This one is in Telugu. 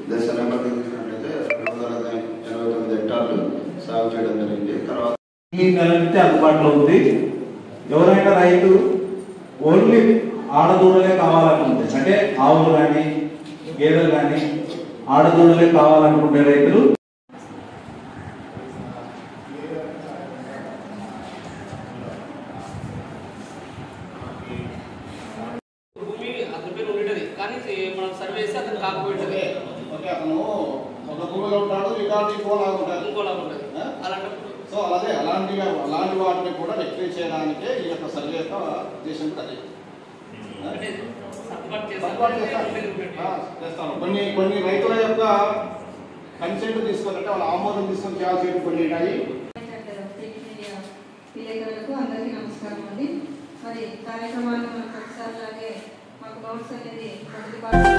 దశ నెంబర్ తీసుకున్నట్లయితే రెండు వందల ఎనభై తొమ్మిది హెక్టార్లు సాగు చేయడం జరిగింది తర్వాత ఈ నెల నుంచి అందుబాటులో ఉంది ఎవరైనా రైతు ఓన్లీ ఆడదూడలే కావాలనుకుంటే అంటే ఆవులు కానీ గేదెలు కానీ ఆడదూడలే కావాలనుకుంటే రైతులు భూమి అతని పేరు ఉండేది కానీ మనం సర్వే చేస్తే అతను కాకపోయింటది ఓకే అతను ఒక భూమిలో ఉంటాడు రికార్డు ఇంకోలా ఉంటాడు ఇంకోలా ఉంటుంది ఆ? అలాంటప్పుడు సో అలాగే అలాంటి అలాంటి వాటిని కూడా రెక్టిఫై చేయడానికే ఈ యొక్క సర్వే యొక్క ఉద్దేశం కూడా అదే అంటే సర్దుబాటు సర్దుబాటు చేస్తాను. ఆ, చేస్తాను కొన్ని కొన్ని రైతుల యొక్క కన్సెంట్ తీసుకొని వాళ్ళ ఆమోదం తీసుకొని చేయాల్సి కొన్ని ఉన్నాయి విలేకరులకు అందరికీ నమస్కారం అండి మరి కార్యక్రమాన్ని మనం ప్రతిసారి లాగే మాకు నోట్స్ అనేది మొదటి భాగం